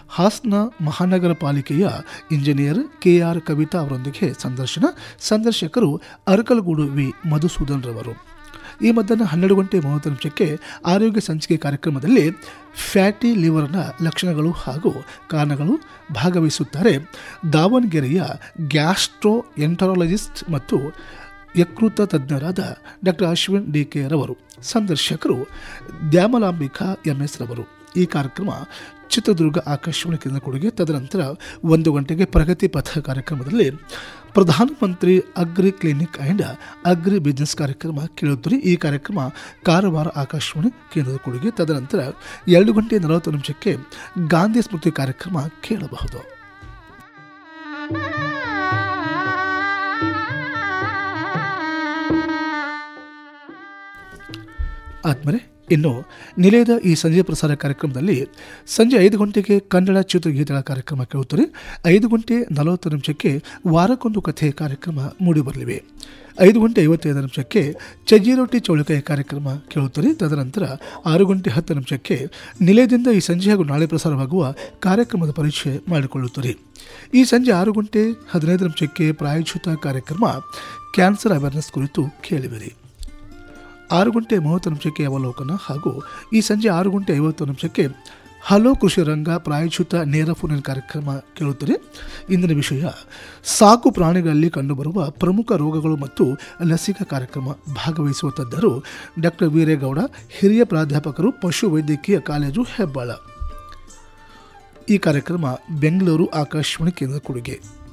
ಹಾಸನ ಮಹಾನಗರ ಪಾಲಿಕೆಯ engineer K R Kavita ಅವರೊಂದಿಗೆ ಸಂದರ್ಶನ ಸಂದರ್ಶಕರು ಅರಕಲಗೂಡು ವಿ ಮಧುಸೂದನ್ ರವರು ಈ ಮಧ್ಯಾಹ್ನ ಹನ್ನೆರಡು ಗಂಟೆ ಮೂವತ್ತು ನಿಮಿಷಕ್ಕೆ ಆರೋಗ್ಯ ಸಂಚಿಕೆ ಕಾರ್ಯಕ್ರಮದಲ್ಲಿ ಫ್ಯಾಟಿ ಲಿವರ್ನ ಲಕ್ಷಣಗಳು ಹಾಗೂ ಕಾರಣಗಳು ಭಾಗವಹಿಸುತ್ತಾರೆ ದಾವಣಗೆರೆಯ ಗ್ಯಾಸ್ಟ್ರೋ ಎಂಟರಾಲಜಿಸ್ಟ್ ಮತ್ತು ಯಕೃತ ತಜ್ಞರಾದ ಡಾಕ್ಟರ್ ಅಶ್ವಿನ್ ಡಿ ಕೆ ರವರು ಸಂದರ್ಶಕರು ದ್ಯಾಮಲಾಂಬಿಕಾ ಎಂ ಎಸ್ ರವರು ಈ ಕಾರ್ಯಕ್ರಮ ಚಿತ್ರದುರ್ಗ ಆಕಾಶವಾಣಿ ಕೇಂದ್ರ ಕೊಡುಗೆ ತದನಂತರ ಒಂದು ಗಂಟೆಗೆ ಪ್ರಗತಿ ಪಥ ಕಾರ್ಯಕ್ರಮದಲ್ಲಿ ಪ್ರಧಾನಮಂತ್ರಿ agri clinic and agri business ಕಾರ್ಯಕ್ರಮ ಕೇಳುತ್ತೀರಿ ಈ ಕಾರ್ಯಕ್ರಮ ಕಾರವಾರ ಆಕಾಶವಾಣಿ ಕೇಂದ್ರದ ಕೊಡುಗೆ ತದನಂತರ ಎರಡು ಗಂಟೆ ನಲವತ್ತು ನಿಮಿಷಕ್ಕೆ ಗಾಂಧಿ ಸ್ಮೃತಿ ಕಾರ್ಯಕ್ರಮ ಕೇಳಬಹುದು ಆದ್ಮೇಲೆ ಇನ್ನು ನಿಲಯದ ಈ ಸಂಜೆ ಪ್ರಸಾರ ಕಾರ್ಯಕ್ರಮದಲ್ಲಿ ಸಂಜೆ ಐದು ಗಂಟೆಗೆ ಕನ್ನಡ ಚಿತ್ರಗೀತೆಗಳ ಕಾರ್ಯಕ್ರಮ ಕೇಳುತ್ತಾರೆ ಐದು ಗಂಟೆ ನಲವತ್ತು ನಿಮಿಷಕ್ಕೆ ವಾರಕ್ಕೊಂದು ಕಥೆ ಕಾರ್ಯಕ್ರಮ ಮೂಡಿಬರಲಿವೆ ಐದು ಗಂಟೆ ಐವತ್ತೈದು ನಿಮಿಷಕ್ಕೆ ಚಜ್ಜಿ ರೊಟ್ಟಿ ಚೌಳಿಕಾಯಿ ಕಾರ್ಯಕ್ರಮ ಕೇಳುತ್ತಾರೆ ತದನಂತರ ಆರು ಗಂಟೆ ಹತ್ತು ನಿಮಿಷಕ್ಕೆ ನಿಲಯದಿಂದ ಈ ಸಂಜೆ ಹಾಗೂ ನಾಳೆ ಪ್ರಸಾರವಾಗುವ ಕಾರ್ಯಕ್ರಮದ ಪರಿಚಯ ಮಾಡಿಕೊಳ್ಳುತ್ತಾರೆ ಈ ಸಂಜೆ ಆರು ಗಂಟೆ ಹದಿನೈದು ನಿಮಿಷಕ್ಕೆ ಪ್ರಾಯೋಜಿತ ಕಾರ್ಯಕ್ರಮ ಕ್ಯಾನ್ಸರ್ ಅವೇರ್ನೆಸ್ ಕುರಿತು ಕೇಳಿವಿರಿ ಆರು ಗಂಟೆ ಮೂವತ್ತು ನಿಮಿಷಕ್ಕೆ ಅವಲೋಕನ ಹಾಗೂ ಈ ಸಂಜೆ ಆರು ಗಂಟೆ ಐವತ್ತು ನಿಮಿಷಕ್ಕೆ ಹಲೋ ಕೃಷಿ ರಂಗ ಪ್ರಾಯೋಜಿತ ನೇರ ಫೋನಿನ ಕಾರ್ಯಕ್ರಮ ಕೇಳುತ್ತದೆ ಇಂದಿನ ವಿಷಯ ಸಾಕು ಪ್ರಾಣಿಗಳಲ್ಲಿ ಕಂಡುಬರುವ ಪ್ರಮುಖ ರೋಗಗಳು ಮತ್ತು ಲಸಿಕಾ ಕಾರ್ಯಕ್ರಮ ಭಾಗವಹಿಸುವ ತಜ್ಞರು ಡಾಕ್ಟರ್ ವೀರೇಗೌಡ ಹಿರಿಯ ಪ್ರಾಧ್ಯಾಪಕರು ಪಶು ವೈದ್ಯಕೀಯ ಕಾಲೇಜು ಹೆಬ್ಬಾಳ ಈ ಕಾರ್ಯಕ್ರಮ ಬೆಂಗಳೂರು ಆಕಾಶವಾಣಿ ಕೇಂದ್ರ ಕೊಡುಗೆ